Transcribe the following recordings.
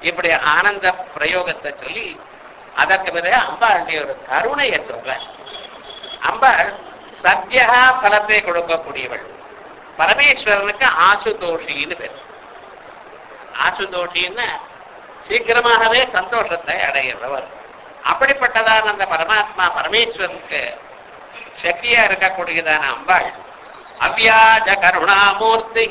இப்படி ஆனந்த பிரயோகத்தை சொல்லி அதற்கு பிறகு அம்பாளுடைய ஒரு கருணையை சொல்ற அம்பாள் சத்யா பலத்தை கொடுக்கக்கூடியவள் பரமேஸ்வரனுக்கு ஆசுதோஷின்னு பேர் ஆசுதோஷின்னு சீக்கிரமாகவே சந்தோஷத்தை அடைகிறவர் அப்படிப்பட்டதான அந்த பரமாத்மா பரமேஸ்வரனுக்கு சக்தியா இருக்கக்கூடியதான அம்பாள் அவ்யாஜ கருணாமூர்த்தி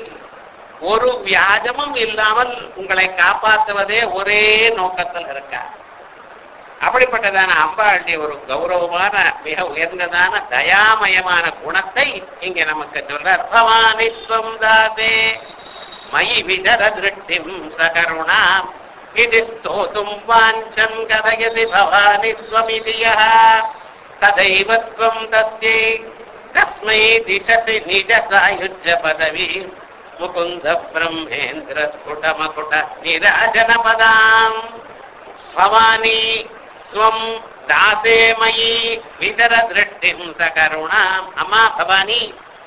ஒரு வியாஜமும் இல்லாமல் உங்களை காப்பாற்றுவதே ஒரே நோக்கத்தில் இருக்கார் அப்படிப்பட்டதான அம்பாளுடைய ஒரு கௌரவமான மிக உயர்ந்ததான தயாமயமான குணத்தை இங்க நமக்கு சொல்றார் பவானித்வம் தாசே மயி விதர திருஷ்டிம் சகருணாம் இது ஸ்தோதும் வாஞ்சம் கதயதி பவானித்வமிதி யः ததைவத்வம் தஸ்யை தஸ்மை திசசி நிஜ சாயுஜ்ய பதவி முகுந்த பிரம்மேந்திர ஸ்புட மகுட நிராஜன பதாம் பவானி துவம் தாசே மயி விதர திருஷ்டிம் சகருணாம் அம்மா பவானி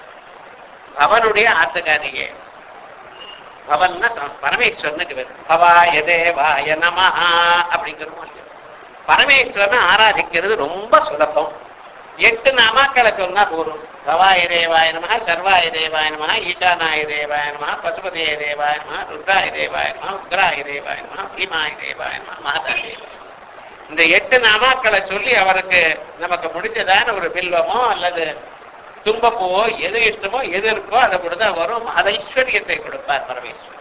பவனுடைய ஆத்துக்காரியே பவன்னா ச- பரமேஸ்வரனுக்கு பேரு பவாய தேவாய நமஹா அப்படிங்கிறோம் இல்லையா? பரமேஸ்வரனை ஆராதிக்கிறது ரொம்ப சுலபம் எட்டு நாமாக்களை சொன்னா போதும் பவாய தேவாய நமஹ சர்வாய தேவாய நமஹ ஈசானாய தேவாய நமஹ பசுபதிய தேவாய நமஹ ருத்ராய தேவாய நமஹ உக்ராய தேவாய நமஹ பீமாய தேவாய நமஹ மாதா தேவாய இந்த எட்டு நாமாக்களை சொல்லி அவருக்கு நமக்கு முடிஞ்சதான ஒரு பில்வமோ அல்லது துன்பப்பூவோ எது இஷ்டமோ எது இருக்கோ அதை கொடுத்தா வரும் அது ஐஸ்வர்யத்தை கொடுப்பார் பரமேஸ்வரன்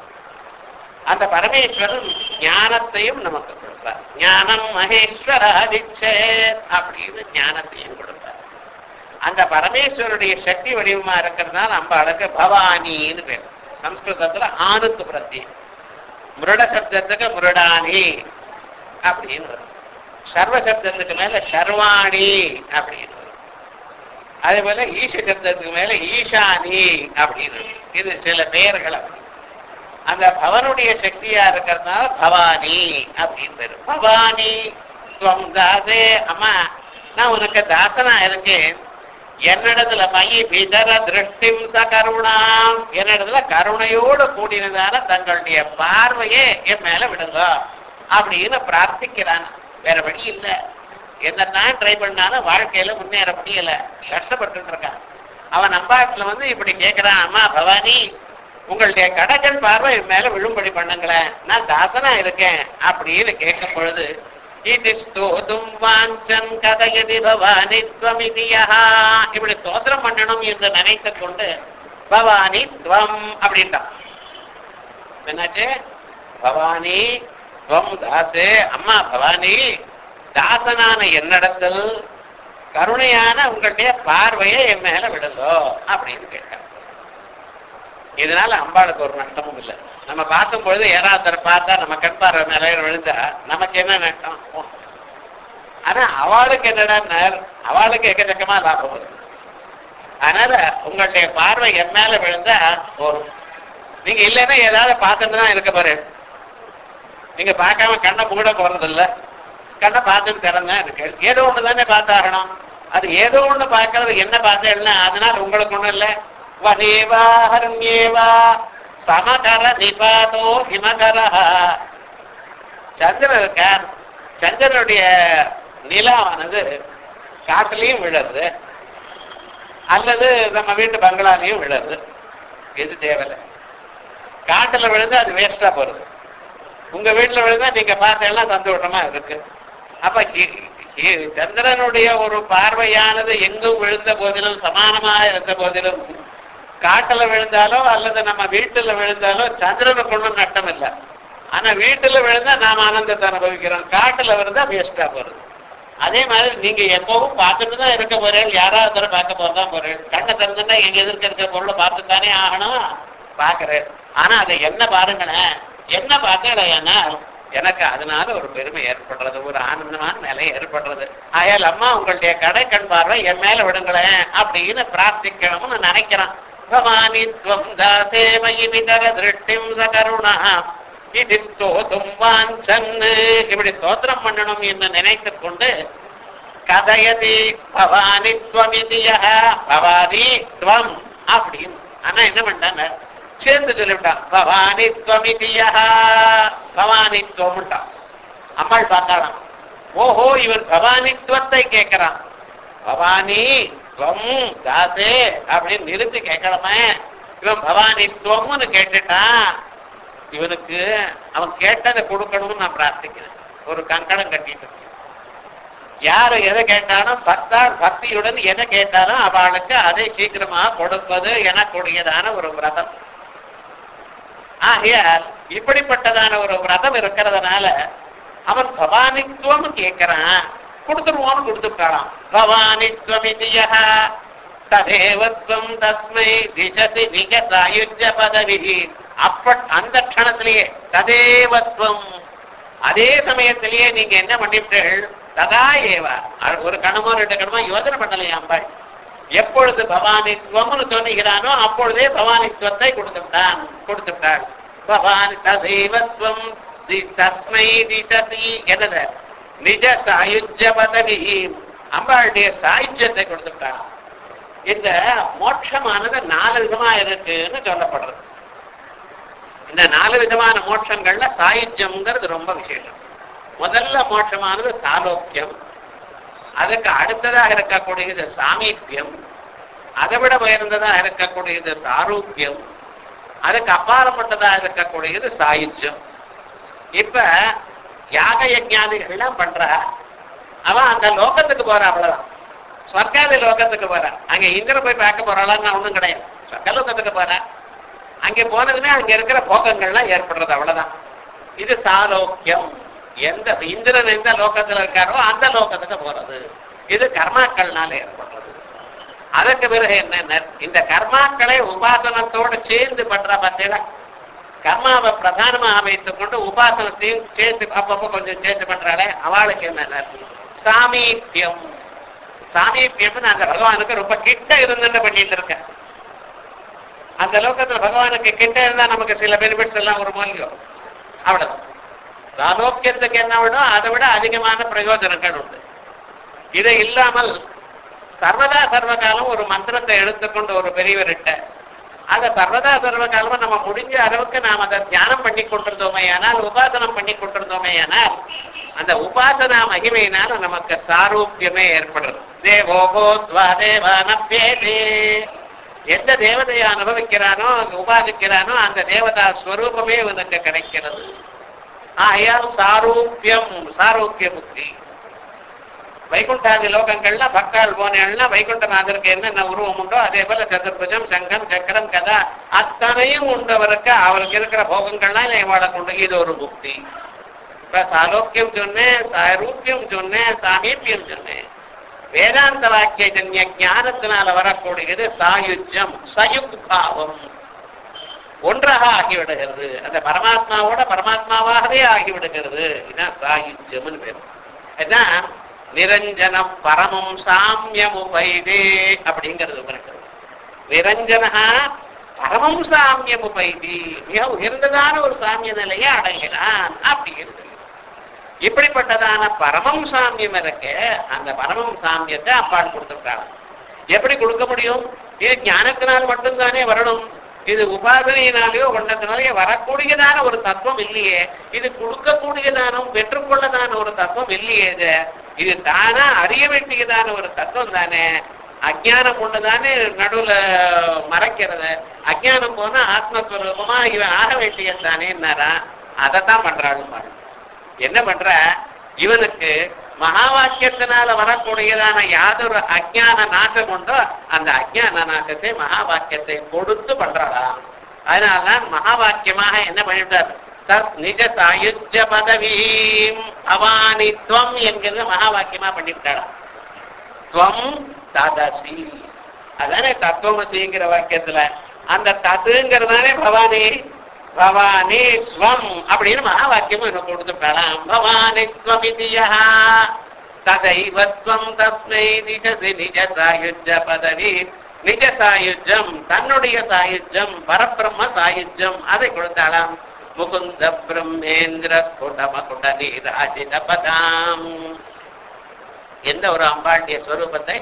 அந்த பரமேஸ்வரன் ஞானத்தையும் நமக்கு கொடுப்பார் ஞானம் மகேஸ்வராதிச்சே அப்படின்னு ஞானத்தையும் கொடுப்பார் அந்த பரமேஸ்வருடைய சக்தி வடிவமா இருக்கிறதுனால அம்பாளுக்கு பவானின்னு பேர் சம்ஸ்கிருதத்துல ஆணுக்கு பிரத்தி முருட சப்தத்துக்கு முருடானி அப்படின்னு வரும் சர்வ சப்தத்துக்கு மேல சர்வாணி அப்படின்னு வரும் அதே போல ஈச சப்தத்துக்கு மேல ஈசானி அப்படின்னு வரும். இது சில பெயர்கள் அப்படி அந்த பவனுடைய சக்தியா இருக்கிறதுனால பவானி அப்படின்னு பேரு பவானி துவம் தாசே அம்மா நான் உனக்கு தாசனா இருக்கேன் என்னிடத்துல மயி விதர திருஷ்டிம் ச கருணாம் என்னிடத்துல கருணையோடு கூடினதான தங்களுடைய பார்வையே என் மேல விடுங்க அப்படின்னு பிரார்த்திக்கிறான் வேற வழி இல்ல என்னதான் ட்ரை பண்ணாலும் வாழ்க்கையில முன்னேற முடியல கஷ்டப்பட்டு இருக்கான் அவன் நம்பாட்டுல வந்து இப்படி கேட்கிறான் அம்மா பவானி உங்களுடைய கடகன் பார்வை என் மேல விழும்படி பண்ணுங்களேன் நான் தாசனா இருக்கேன் அப்படின்னு கேட்கும் பொழுது இது ஸ்தோதும் வாஞ்சம் கதயதி பவானி துவமிதியா இப்படி ஸ்தோத்திரம் பண்ணணும் என்று நினைத்து கொண்டு பவானி துவம் அப்படின்ட்டான் என்னாச்சு பவானி துவம் தாசே அம்மா பவானி தாசனான என்னிடத்தில் கருணையான உங்களுடைய பார்வையை என் மேல விடுங்கோ அப்படின்னு கேட்டான் இதனால அம்பாளுக்கு ஒரு நஷ்டமும் இல்லை நம்ம பார்க்கும் பொழுது யாராவது பார்த்தா நம்ம கண் பார்வை மேல விழுந்தா நமக்கு என்ன நஷ்டம் ஆனா அவளுக்கு என்னடா அவளுக்கு எக்கச்சக்கமா லாபம் வருது அதனால உங்களுடைய பார்வை என் மேல விழுந்தா போதும் நீங்க இல்லைன்னா ஏதாவது பார்த்துட்டு தான் இருக்க பாரு நீங்க பார்க்காம கண்ணை மூட போறது இல்ல கண்ணை பார்த்துட்டு திறந்தா இருக்கு ஏதோ ஒண்ணு தானே பார்த்தாகணும் அது ஏதோ ஒண்ணு பார்க்கறது என்ன பார்த்தேன்னா அதனால உங்களுக்கு ஒண்ணும் இல்ல வதேவா ஹரண்யேவா சமகர நிபாதோ ஹிமகரா சந்திரன் இருக்கார் சந்திரனுடைய நிலாவானது காட்டுலயும் விழுறது அல்லது நம்ம வீட்டு பங்களாலையும் விழுறது எது தேவையில்லை காட்டுல விழுந்து அது வேஸ்டா போறது உங்க வீட்டுல விழுந்தா நீங்க பார்த்தேன்னா சந்தோஷமா இருக்கு அப்ப இ- இ- சந்திரனுடைய ஒரு பார்வையானது எங்கும் விழுந்த போதிலும் சமானமா இருந்த போதிலும் காட்டுல விழுந்தாலோ அல்லது நம்ம வீட்டுல விழுந்தாலோ சந்திரனுக்கு ஒண்ணும் நட்டம் இல்லை ஆனா வீட்டுல விழுந்தா நாம ஆனந்தத்தை அனுபவிக்கிறோம் காட்டுல விழுந்தா வேஸ்டா போறது அதே மாதிரி நீங்க எப்பவும் பார்த்துட்டு தான் இருக்க போறேன் யாராவது தடவை பார்க்க போறதான் போறேன் கண்ணை திறந்துட்டா எங்க எதிர்க்க இருக்கிற பொருளை பார்த்து தானே ஆகணும் பாக்குறேன் ஆனா அதை என்ன பாருங்களேன் என்ன பார்த்தேன்னா எனக்கு அதனால ஒரு பெருமை ஏற்படுறது ஒரு ஆனந்தமான நிலை ஏற்படுறது ஆயால் அம்மா உங்களுடைய கடை கண் பார்வை என் மேல விடுங்களேன் அப்படின்னு பிரார்த்திக்கணும்னு நினைக்கிறான் பவானி துவம் தாசே மயி விதர திருஷ்டிம் சகருணா இது ஸ்தோதும் வாஞ்சன்னு இப்படி ஸ்தோத்திரம் பண்ணணும் என்று நினைத்துக் கொண்டு கதயதி பவானி துவமிதிய பவானி துவம் அப்படின்னு ஆனா என்ன பண்ணாங்க சேர்ந்து சொல்லிவிட்டான் பவானி துவமிதிய பவானித்துவம்ட்டான் அம்மாள் பார்த்தாளாம் ஓஹோ இவன் பவானித்துவத்தை கேட்கிறான் பவானி துவம் தாசே அப்படின்னு நிறுத்தி கேட்கணுமே இவன் பவானித்துவம்னு கேட்டுட்டான் இவனுக்கு அவன் கேட்டதை கொடுக்கணும்னு நான் பிரார்த்திக்கிறேன் ஒரு கங்கணம் கட்டிட்டு இருக்கேன். யாரு எதை கேட்டாலும் பக்தாள் பக்தியுடன் எதை கேட்டாலும் அவளுக்கு அதை சீக்கிரமாக கொடுப்பது எனக்கூடியதான ஒரு விரதம் ஆகையால் இப்படிப்பட்டதான ஒரு விரதம் இருக்கிறதுனால அவன் பவானித்துவம் கேட்கிறான் கொடுத்துருவோம்னு கொடுத்துட்டாளாம் பவானித்துவம் இதியா ததேவத்வம் தஸ்மை திசசி நிக சாயுஜ பதவி அப்ப அந்த க்ஷணத்திலேயே ததேவத்வம் அதே சமயத்திலேயே நீங்க என்ன பண்ணிவிட்டீர்கள் ததா ஏவா அ- ஒரு கணமோ ரெண்டு கணமோ யோசனை பண்ணலையா அம்பாள் எப்பொழுது பவானித்துவம்னு சொன்னுகிறானோ அப்பொழுதே பவானித்துவத்தை கொடுத்துட்டான் கொடுத்துட்டாள் பவானி ததேவத்வம் தி- தஸ்மை திசசி என்னது நிஜ சாயுஜ பதவி அம்பாளுடைய சாயுஜ்யத்தை கொடுத்துட்டான் இந்த மோட்சமானது நாலு விதமா இருக்குன்னு சொல்லப்படுறது இந்த நாலு விதமான மோட்சங்கள்ல சாயுஜ்யம்ங்கிறது ரொம்ப விசேஷம் முதல்ல மோட்சமானது சாலோக்கியம் அதுக்கு அடுத்ததாக இருக்கக்கூடியது சாமீபியம் அதை விட உயர்ந்ததாக இருக்கக்கூடியது சாரூக்கியம் அதுக்கு அப்பாற்பட்டதாக இருக்கக்கூடியது சாயுஜ்யம் இப்ப யாக யஜ்ஞாதிகள்லாம் பண்றா அவன் அந்த லோகத்துக்கு போறா அவ்வளவுதான் ஸ்வர்காதி லோகத்துக்கு போறா அங்க இந்திர போய் பார்க்க போறாளான்னு ஒண்ணும் கிடையாது ஸ்வர்க லோகத்துக்கு போறா அங்க போனதுமே அங்க இருக்கிற போக்கங்கள்லாம் ஏற்படுறது அவ்வளவுதான் இது சாலோக்கியம் எந்த இந்திரன் எந்த லோகத்துல இருக்காரோ அந்த லோகத்துக்கு போறது இது கர்மாக்கள்னால ஏற்படுறது அதற்கு பிறகு என்ன இந்த கர்மாக்களை உபாசனத்தோடு சேர்ந்து பண்ற பார்த்தீங்களா கர்மாவை பிரதானமாக வைத்துக் கொண்டு உபாசனத்தையும் சேர்த்து அப்பப்போ கொஞ்சம் சேர்த்து பண்றாளே அவளுக்கு என்ன சாமீபியம் சாமீபியம்னு அந்த பகவானுக்கு ரொம்ப கிட்ட இருந்துட்டு பண்ணிட்டு இருக்க அந்த லோகத்துல பகவானுக்கு கிட்ட இருந்தா நமக்கு சில பெனிஃபிட்ஸ் எல்லாம் ஒரு மூலியம் அவ்வளவுதான் சாலோக்கியத்துக்கு என்ன விடும் அதை விட அதிகமான பிரயோஜனங்கள் உண்டு இது இல்லாமல் சர்வதா சர்வகாலம் ஒரு மந்திரத்தை எடுத்துக்கொண்டு ஒரு பெரியவர்கிட்ட அதை சர்வதா சர்வகாலமும் நம்ம முடிஞ்ச அளவுக்கு நாம் அதை தியானம் பண்ணி கொண்டிருந்தோமே ஆனால் உபாசனம் பண்ணி கொண்டிருந்தோமே ஆனால் அந்த உபாசனா மகிமையினால நமக்கு சாரூபியமே ஏற்படுறது தேவோபோத்வா தேவானப்பேதே எந்த தேவதையை அனுபவிக்கிறானோ அங்க உபாசிக்கிறானோ அந்த தேவதா ஸ்வரூபமே இவனுக்கு கிடைக்கிறது ஆகையால் சாரூபியம் சாரூபிய புத்தி வைகுண்டாதி லோகங்கள்ல பக்தாள் போனேன்னா வைகுண்டநாதருக்கு என்னென்ன உருவம் உண்டோ அதே போல சதுர்புஜம் சங்கம் சக்கரம் கதா அத்தனையும் உண்டவருக்கு அவருக்கு இருக்கிற போகங்கள்லாம் இவாளை கொண்டு இது ஒரு புக்தி இப்ப சாலோக்கியம் சொன்னேன் சாரூபியம் சொன்னேன் சாமீபியம் சொன்னேன் வேதாந்த வாக்கிய ஜன்ய ஞானத்தினால வரக்கூடியது சாயுஜ்யம் சயுக் பாவம் ஒன்றாக ஆகிவிடுகிறது அந்த பரமாத்மாவோட பரமாத்மாவாகவே ஆகிவிடுகிறது இதான் சாயுஜ்யம்னு பேர் அதான் நிரஞ்சனம் பரமம் சாமியம் உபைதே அப்படிங்கிறது இருக்கிறது நிரஞ்சனா பரமம் சாமியம் உபைதி மிக உயர்ந்ததான ஒரு சாமிய நிலையை அடைகிறான் அப்படிங்கிறது இப்படிப்பட்டதான பரமம் சாமியம் இருக்கு அந்த பரமம் சாமியத்தை அப்பால் கொடுத்துருக்காங்க எப்படி கொடுக்க முடியும் இது ஞானத்தினால் மட்டும்தானே வரணும் இது உபாசனையினாலேயோ கொண்டத்தினாலேயோ வரக்கூடியதான ஒரு தத்துவம் இல்லையே இது கொடுக்கக்கூடியதானும் பெற்றுக்கொள்ளதான ஒரு தத்துவம் இல்லையே இது இது தானா அறிய வேண்டியதான ஒரு தத்துவம் தானே அஜானம் ஒண்ணுதானே நடுவுல மறைக்கிறது அஜானம் போனா ஆத்மஸ்வரூபமா இவன் ஆக வேண்டியது தானேன்னாரா அதைத்தான் பண்றாள் என்ன பண்ற இவனுக்கு மகா வாக்கியத்தினால வரக்கூடியதான யாதொரு அஜான நாசம் உண்டோ அந்த அஜான நாசத்தை மகா வாக்கியத்தை கொடுத்து பண்றாளாம் அதனால்தான் மகா வாக்கியமாக என்ன பண்ணிட்டார் தத் நிஜ சாயுஜ பதவீம் அவானித்வம் என்கிறது மகா வாக்கியமா பண்ணிவிட்டாளாம் துவம் ததசி அதானே தத்துவமசிங்கிற வாக்கியத்துல அந்த தத்துங்கிறதானே பவானி பவானி ஸ்வம் அப்படின்னு மகா வாக்கியம் எனக்கு கொடுத்துட்டாளாம் பவானி ஸ்வமிதியா ததைவத்வம் தஸ்மை நிஜசி நிஜ சாயுஜ பதவி நிஜ சாயுஜம் தன்னுடைய சாயுஜம் பரபிரம்ம சாயுஜம் அதை கொடுத்தாளாம் முகுந்த பிரம்மேந்திர ஸ்புடமகுட நீராஜித பதாம் எந்த ஒரு அம்பாண்டிய ஸ்வரூபத்தை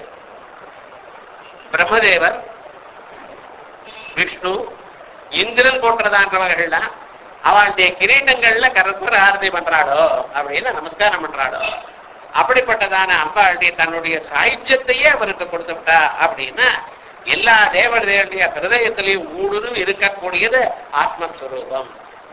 பிரம்மதேவர் விஷ்ணு இந்திரன் போன்றதான்றவர்கள்லாம் அவளுடைய கிரீட்டங்கள்ல கருப்பர் ஆரதி பண்றாளோ அப்படின்னு நமஸ்காரம் பண்றாளோ அப்படிப்பட்டதான அம்பாளுடைய தன்னுடைய சாயுஜ்யத்தையே அவருக்கு கொடுத்து விட்டா அப்படின்னா எல்லா தேவதைகளுடைய ஹிருதயத்திலையும் ஊடுருவி இருக்கக்கூடியது ஆத்மஸ்வரூபம்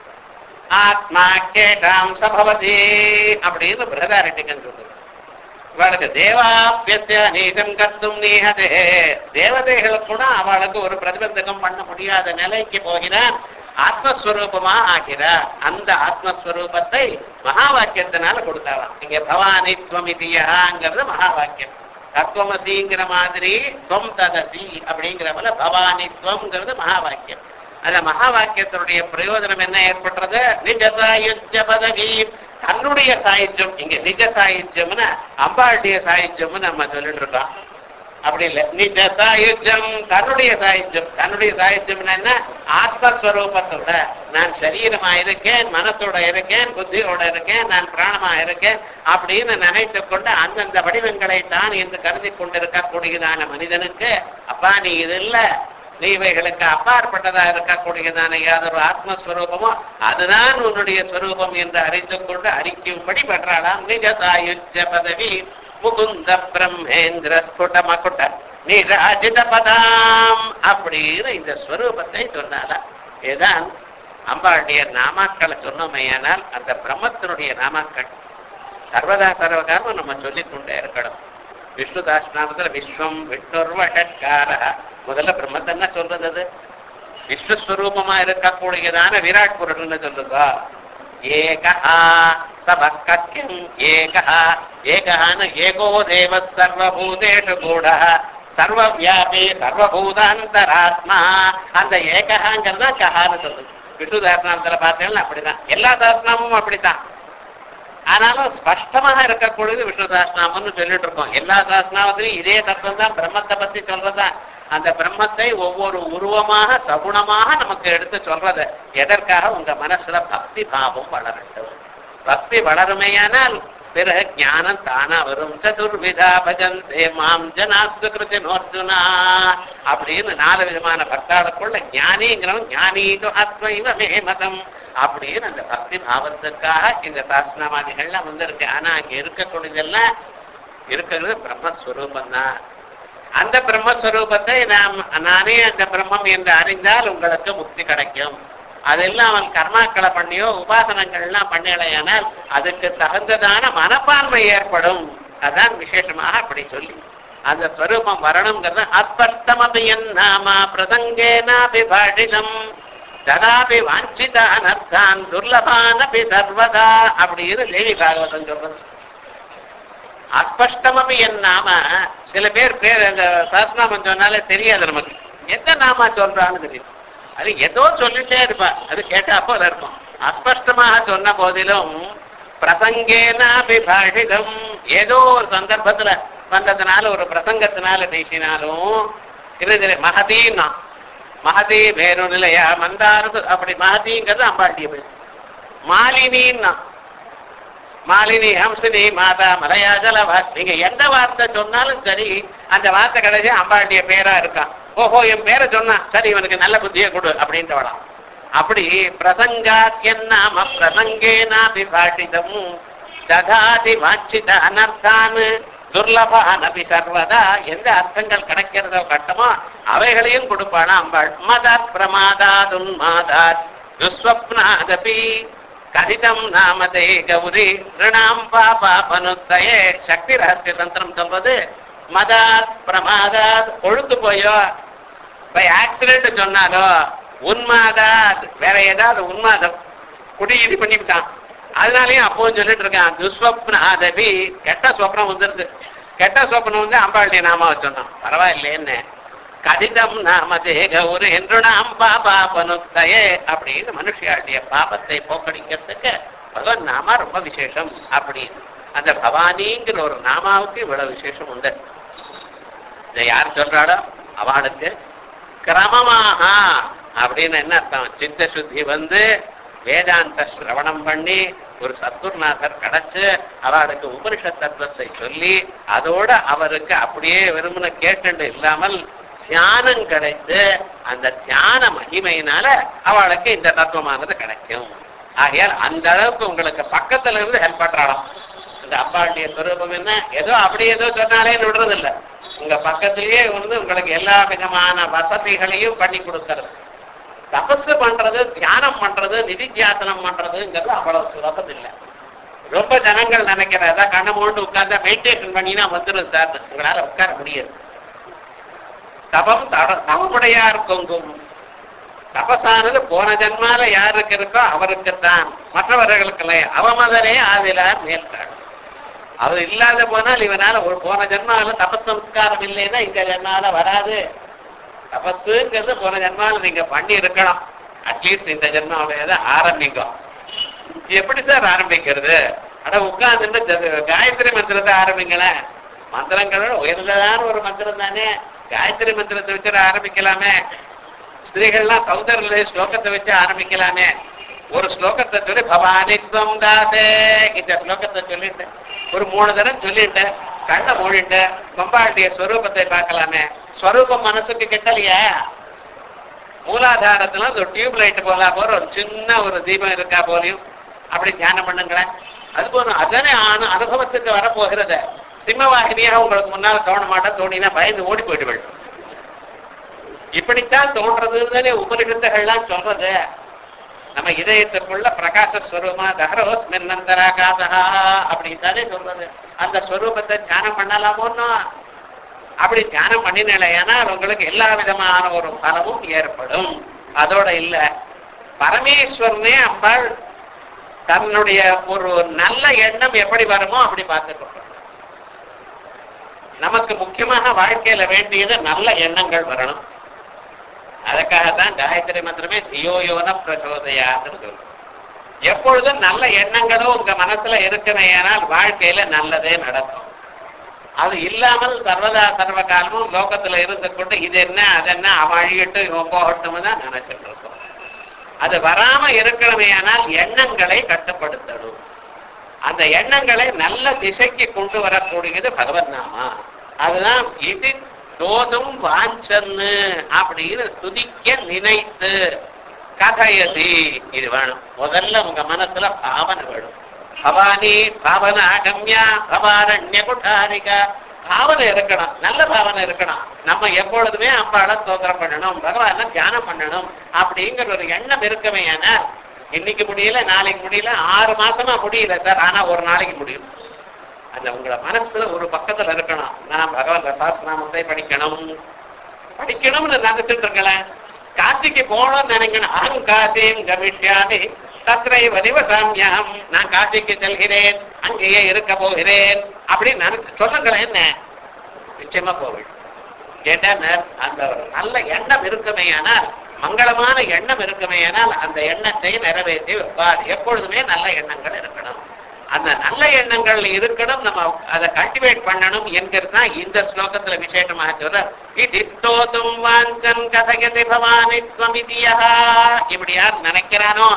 ஆத்மா கேட்டாம் சபவதி அப்படின்னு பிரதாரட்டிகன் சொல்றது இவளுக்கு தேவாபியத்திய நீதம் கத்தும் நீஹதே தேவதைகள் கூட அவளுக்கு ஒரு பிரதிபந்தகம் பண்ண முடியாத நிலைக்கு போகிறான் ஆத்மஸ்வரூபமா ஆகிறார் அந்த ஆத்மஸ்வரூபத்தை மகா வாக்கியத்தினால கொடுத்தாராம் இங்க பவானித்வம் இதியாங்கிறது மகா வாக்கியம் தத்துவமசிங்கிற மாதிரி துவம் ததசி அப்படிங்கிற போல பவானித்வம்ங்கிறது மகா வாக்கியம் அந்த மகா வாக்கியத்தினுடைய பிரயோஜனம் என்ன ஏற்படுறது நிஜ சாயுஜ்ய பதவி தன்னுடைய சாயுஜ்யம் இங்க நிஜ சாயுஜ்யம்னு அம்பாளுடைய சாயுஜ்யம்னு நம்ம சொல்லிட்டு இருக்கோம் அப்படி இல்லை நிஜ சாயுஜ்யம் தன்னுடைய சாயுஜ்யம் தன்னுடைய சாயுஜ்யம் என்ன ஆத்மஸ்வரூபத்தோட நான் சரீரமா இருக்கேன் மனசோட இருக்கேன் புத்தியோட இருக்கேன் நான் பிராணமா இருக்கேன் அப்படின்னு நினைத்து கொண்டு அந்தந்த வடிவங்களை தான் என்று கருதி கொண்டிருக்கக்கூடியதான மனிதனுக்கு அப்பா நீ இது இல்ல நீ இவைகளுக்கு அப்பாற்பட்டதா இருக்கக்கூடியதான யாதொரு ஆத்மஸ்வரூபமோ அதுதான் உன்னுடைய ஸ்வரூபம் என்று அறிந்து கொண்டு அறிக்கும்படி பண்றாளாம் நிஜ சாயுஜ்ய பதவி முகுந்த பிரம்மேந்திர ஸ்புட மகுட நிராஜித பதாம் அப்படின்னு இந்த ஸ்வரூபத்தை சொன்னாலா இதுதான் அம்பாளுடைய நாமாக்களை சொன்னோமையானால் அந்த பிரம்மத்தினுடைய நாமாக்கள் சர்வதா சர்வகாலம் நம்ம சொல்லிக் கொண்டே இருக்கணும் விஷ்ணு தாஷ்நாமத்துல விஸ்வம் விஷ்ணுர்வஷட்கார முதல்ல பிரம்மத்தை என்ன சொல்றது அது விஸ்வஸ்வரூபமா இருக்கக்கூடியதான விராட் புருஷன் சொல்லுதா ஏகா சபக்கியம் ஏகா ஏகான ஏகோ தேவ சர்வபூதேஷு கூட சர்வவியாபி சர்வபூதாந்தராத்மா அந்த ஏகஹாங்கிறதா கஹான்னு சொல்லுது விஷ்ணு தாசனாமத்துல பார்த்தீங்கன்னா அப்படிதான் எல்லா தாசனாமும் அப்படித்தான் ஆனாலும் ஸ்பஷ்டமாக இருக்கக்கூடியது விஷ்ணு சாஸ்திரநாமம்னு சொல்லிட்டு இருக்கோம் எல்லா சாஸ்திரநாமத்திலையும் இதே தத்துவம் தான் பிரம்மத்தை பத்தி சொல்றதா அந்த பிரம்மத்தை ஒவ்வொரு உருவமாக சகுணமாக நமக்கு எடுத்து சொல்றது எதற்காக உங்க மனசுல பக்தி பாவம் வளரட்டும் பக்தி வளருமையானால் பிறகு ஞானம் தானா வரும் சதுர்விதா பஜந்தே மாம் ஜனாசுகிருதி நோர்ஜுனா அப்படின்னு நாலு விதமான பக்தாளுக்குள்ள ஞானிங்கிறவன் ஞானீது ஆத்மைவ மே மதம் அப்படின்னு அந்த பக்தி பாவத்துக்காக இந்த சாஸ்திரமாதிகள்லாம் வந்திருக்கு ஆனா அங்க இருக்கக்கூடியதெல்லாம் இருக்கிறது பிரம்மஸ்வரூபம் தான் அந்த பிரம்மஸ்வரூபத்தை நாம் நானே அந்த பிரம்மம் என்று அறிந்தால் உங்களுக்கு முக்தி கிடைக்கும் அதெல்லாம் அவன் கர்மாக்களை பண்ணியோ உபாசனங்கள்லாம் பண்ணலையானால் அதுக்கு தகுந்ததான மனப்பான்மை ஏற்படும் அதான் விசேஷமாக அப்படி சொல்லி அந்த ஸ்வரூபம் வரணுங்கிறது அஸ்பஷ்டமபியன் நாமா பிரசங்கேனாபிபாஷிதம் ததாபி வாஞ்சிதானர்த்தான் துர்லபானபி சர்வதா அப்படின்னு தேவி பாகவதம் சொல்றது அஸ்பஷ்டமபி என் நாம சில பேர் பேர் அந்த சாஸ்நாமம் சொன்னாலே தெரியாது நமக்கு எந்த நாமா சொல்றான்னு தெரியும் அது ஏதோ சொல்லிட்டே இருப்பா அது கேட்டா போல இருக்கும் அஸ்பஷ்டமாக சொன்ன போதிலும் பிரசங்கேனாபிபாஷிதம் ஏதோ ஒரு சந்தர்ப்பத்துல வந்ததுனால ஒரு பிரசங்கத்தினால பேசினாலும் இது மகதீன்னா மகதி வேறு நிலையா மந்தாரது அப்படி மகதிங்கிறது அம்பாட்டிய பேர் மாலினின்னா மாலினி ஹம்சினி மாதா மலையா ஜலவா நீங்க எந்த வார்த்தை சொன்னாலும் சரி அந்த வார்த்தை கிடைச்சி அம்பாட்டிய பேரா இருக்கான் ஓஹோ என் பேரை சொன்னா சரி இவனுக்கு நல்ல புத்தியை கொடு அப்படின்ட்டு அப்படி பிரசங்காத்யன்னாம பிரசங்கேனாபிபாஷிதம் ததாதி வாச்சித அனர்த்தான் துர்லபானபி சர்வதா எந்த அர்த்தங்கள் கிடைக்கிறதோ கட்டமோ அவைகளையும் கொடுப்பானா அம்பாள் மதாத் பிரமாதாத் உன்மாதாத் துஸ்வப்னாதபி கதிதம் நாமதே கௌரி ரிணாம் பாபாபனுத்தயே சக்தி ரகசிய தந்திரம் சொல்றது மதாத் பிரமாதாத் கொழுத்து போயோ பை ஆக்சிடென்ட் சொன்னாலோ உன்மாதாத் வேற ஏதாவது உன்மாதம் குடி இது பண்ணிவிட்டான் அதனாலயும் அப்பவும் சொல்லிட்டு இருக்கான் துஸ்வப்னாதபி கெட்ட சொப்னம் வந்துருது கெட்ட சொப்னம் வந்து அம்பாளுடைய நாமாவை சொன்னான் பரவாயில்லைன்னு கதிதம் நாமதே கௌரி என்று நாம் பாபா பனுத்தையே அப்படின்னு மனுஷியாளுடைய பாபத்தை போக்கடிக்கிறதுக்கு பகவான் நாமா ரொம்ப விசேஷம் அப்படின்னு அந்த பவானிங்கிற ஒரு நாமாவுக்கு இவ்வளவு விசேஷம் உண்டு இதை யார் சொல்றாளோ அவளுக்கு கிரமமாக அப்படின்னு என்ன அர்த்தம் சித்த சுத்தி வந்து வேதாந்த சிரவணம் பண்ணி ஒரு சத்துர்நாதர் கிடைச்சு அவளுக்கு உபனிஷத் தத்துவத்தை சொல்லி அதோட அவருக்கு அப்படியே விரும்பின கேட்டு இல்லாமல் தியானம் கிடைத்து அந்த தியான மகிமையினால அவளுக்கு இந்த தத்துவமானது கிடைக்கும் ஆகையால் அந்த அளவுக்கு உங்களுக்கு பக்கத்துல இருந்து ஹெல்ப் பண்றாளாம் இந்த அம்பாளுடைய ஸ்வரூபம் என்ன ஏதோ அப்படி ஏதோ சொன்னாலே விடுறது இல்ல உங்க பக்கத்திலேயே வந்து உங்களுக்கு எல்லா விதமான வசதிகளையும் பண்ணி கொடுக்கறது தபசு பண்றது தியானம் பண்றது நிதித்தியாசனம் பண்றதுங்கிறது அவ்வளவு சுலபம் இல்லை ரொம்ப ஜனங்கள் நினைக்கிறதா கண்ணை மூண்டு உட்கார்ந்தா மெடிடேஷன் பண்ணினா வந்துடும் சார் உங்களால உட்கார முடியாது தபம் தட- தவமுடையார் கொங்கும் தபசானது போன ஜன்மால யாருக்கு இருக்கோ அவருக்குத்தான் மற்றவர்களுக்கு அவமதரே ஆதிலார் மேல்காடு அது இல்லாத போனால் இவனால ஒரு போன ஜென்மால தபஸ் சம்ஸ்காரம் இல்லைன்னா இந்த ஜென்மால வராது தபஸுங்கிறது போன ஜென்மால நீங்க பண்ணி இருக்கணும் அட்லீஸ்ட் இந்த ஜென்மாவில ஆரம்பிங்க எப்படி சார் ஆரம்பிக்கிறது அட உட்கார்ந்து காயத்ரி மந்திரத்தை ஆரம்பிங்களேன் மந்திரங்களோட உயர்ந்ததான ஒரு மந்திரம் தானே காயத்ரி மந்திரத்தை வச்சு ஆரம்பிக்கலாமே ஸ்திரீகள்லாம் சௌந்தர்ல ஸ்லோகத்தை வச்சு ஆரம்பிக்கலாமே ஒரு ஸ்லோகத்தை சொல்லி பவானித்வம் தாசே இந்த ஸ்லோகத்தை சொல்லிட்டேன் ஒரு மூணு தடவை சொல்லிட்டேன் கண்ணை மூடிட்டேன் பம்பாளுடைய ஸ்வரூபத்தை பார்க்கலாமே ஸ்வரூபம் மனசுக்கு கிட்டலையா மூலாதாரத்துல ஒரு டியூப் லைட் போலா போற ஒரு சின்ன ஒரு தீபம் இருக்கா போலையும் அப்படி தியானம் பண்ணுங்களேன் அது போதும் அதானே அனு- அனுபவத்துக்கு வரப்போகிறது சிம்மவாகினியாக உங்களுக்கு முன்னால் தோண மாட்டேன் தோணினா பயந்து ஓடி போயிடுவேன் இப்படித்தான் தோன்றதுன்னு உபனிஷத்துகள்லாம் சொல்றது நம்ம இதயத்துக்குள்ள பிரகாச ஸ்வரூபமா தஹரோஸ் மின்னந்தராகாதா அப்படித்தானே சொல்றது அந்த ஸ்வரூபத்தை தியானம் பண்ணலாமோன்னா அப்படி தியானம் பண்ணினா உங்களுக்கு எல்லா விதமான ஒரு பலமும் ஏற்படும் அதோட இல்ல பரமேஸ்வரனே அம்பாள் தன்னுடைய ஒரு நல்ல எண்ணம் எப்படி வருமோ அப்படி பார்த்துக்கணும் நமக்கு முக்கியமாக வாழ்க்கையில வேண்டியது நல்ல எண்ணங்கள் வரணும் அதுக்காகத்தான் காயத்ரி மந்திரமே தியோயோன பிரச்சோதயான்னு சொல்லும் எப்பொழுதும் நல்ல எண்ணங்களும் உங்க மனசுல இருக்குமேயானால் வாழ்க்கையில நல்லதே நடக்கும் அது இல்லாமல் சர்வதா சர்வ காலமும் லோகத்துல இருந்து கொண்டு இது என்ன அது என்ன அவன் அழியட்டு இவன் போகட்டும்னு தான் நினைச்சிட்டு இருக்கோம் அது வராம இருக்கணுமேயானால் எண்ணங்களை கட்டுப்படுத்தணும் அந்த எண்ணங்களை நல்ல திசைக்கு கொண்டு வரக்கூடியது பகவத் நாமா அதுதான் இது தோதும் வாஞ்சன்னு அப்படின்னு துதிக்க நினைத்து கதையதி இது வேணும் முதல்ல உங்க மனசுல பாவனை வேணும் பவானி பாவன அகம்யா பவாரண்ய குட்டாரிகா பாவனை இருக்கணும் நல்ல பாவனை இருக்கணும் நம்ம எப்பொழுதுமே அம்பாளை ஸ்தோத்திரம் பண்ணணும் பகவான தியானம் பண்ணணும் அப்படிங்கிற ஒரு எண்ணம் இருக்கவே ஏன்னா இன்னைக்கு முடியல நாளைக்கு முடியல ஆறு மாசமா முடியல சார் ஆனா ஒரு நாளைக்கு முடியும் அந்த உங்களை மனசுல ஒரு பக்கத்துல இருக்கணும் நான் பகவான் ரசாஸ்நாமத்தை படிக்கணும் படிக்கணும்னு நினைச்சிட்டு இருக்கேன் காசிக்கு போகணும்னு நினைக்கணும் அகம் காசியும் கமிஷ்யாமி தத்ரை வதிவசாமியம் நான் காசிக்கு செல்கிறேன் அங்கேயே இருக்க போகிறேன் அப்படின்னு நினைச்சு சொல்லுங்களேன் என்ன நிச்சயமா போவேன் கேட்டா அந்த ஒரு நல்ல எண்ணம் இருக்குமேயானால் மங்களமான எண்ணம் இருக்குமேயானால் அந்த எண்ணத்தை நிறைவேற்றி வைப்பார் எப்பொழுதுமே நல்ல எண்ணங்கள் இருக்கணும் அந்த நல்ல எண்ணங்கள் இருக்கணும் நம்ம அதை கல்டிவேட் பண்ணணும் என்கிறது தான் இந்த ஸ்லோகத்துல விசேஷமாக சொல்ற இது ஸ்தோதும் வாஞ்சன் கதகதி பவானி ஸ்வமிதியா இப்படி யார் நினைக்கிறானோ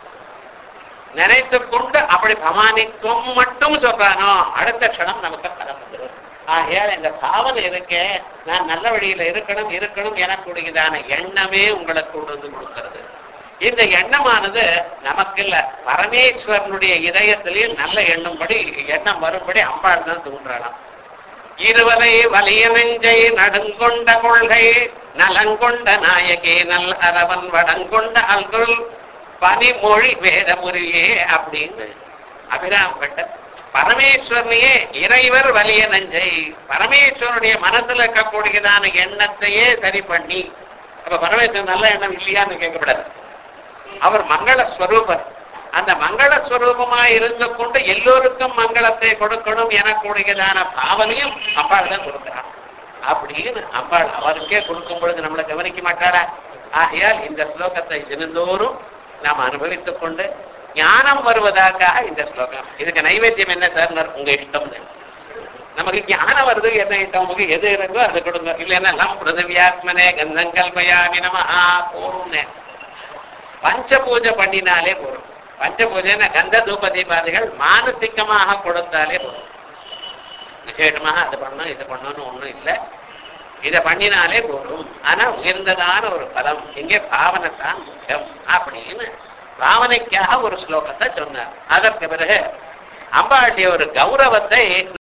நினைத்து கொண்டு அப்படி பவானித்துவம் மட்டும் சொல்றானோ அடுத்த க்ஷணம் நமக்கு பலம் வந்துடும் ஆகையால் இந்த பாவனை இருக்கே நான் நல்ல வழியில இருக்கணும் இருக்கணும் எனக்கூடியதான எண்ணமே உங்களுக்கு கொண்டு வந்து கொடுக்கிறது இந்த எண்ணமானது நமக்கு இல்ல பரமேஸ்வரனுடைய இதயத்திலேயே நல்ல எண்ணும்படி எண்ணம் வரும்படி அம்பாள் தான் தூண்டுறலாம் இருவரை வலிய நெஞ்சை நடுங்கொண்ட கொள்கை நலங்கொண்ட நாயகே நல் அரவன் வடங்கொண்ட அல்குல் பனிமொழி வேதமுறியே அப்படின்னு அபிராம் பட்டர் பரமேஸ்வரனையே இறைவர் வலிய நெஞ்சை பரமேஸ்வரனுடைய மனசுல இருக்கக்கூடியதான எண்ணத்தையே சரி பண்ணி அப்ப பரமேஸ்வரன் நல்ல எண்ணம் இல்லையான்னு கேட்கப்படாது அவர் மங்கள ஸ்வரூபர் அந்த மங்கள ஸ்வரூபமா இருந்து கொண்டு எல்லோருக்கும் மங்களத்தை கொடுக்கணும் எனக்கூடியதான பாவனையும் அம்பாள் தான் கொடுக்கிறார் அப்படின்னு அம்பாள் அவருக்கே கொடுக்கும் பொழுது நம்மளை கவனிக்க மாட்டாளா ஆகையால் இந்த ஸ்லோகத்தை தினந்தோறும் நாம் அனுபவித்துக் கொண்டு ஞானம் வருவதற்காக இந்த ஸ்லோகம் இதுக்கு நைவேத்தியம் என்ன சார் உங்க இஷ்டம் நமக்கு ஞானம் வருது என்ன இஷ்டம் உங்களுக்கு எது இருக்கோ அது கொடுங்க இல்லைன்னா லம் பிருதிவியாத்மனே கந்தங்கள் பயாமி நமஹா போரும்னு பஞ்ச பூஜை பண்ணினாலே போதும் பஞ்ச பூஜைன்னா கந்த தூப தீபாதிகள் மானசிகமாக கொடுத்தாலே போதும் விசேஷமாக அது பண்ணணும் இது பண்ணணும்னு ஒண்ணும் இல்லை இதை பண்ணினாலே போதும் ஆனா உயர்ந்ததான ஒரு பலம் இங்கே பாவனை தான் முக்கியம் அப்படின்னு பாவனைக்காக ஒரு ஸ்லோகத்தை சொன்னார் அதற்கு பிறகு அம்பாளுடைய ஒரு கௌரவத்தை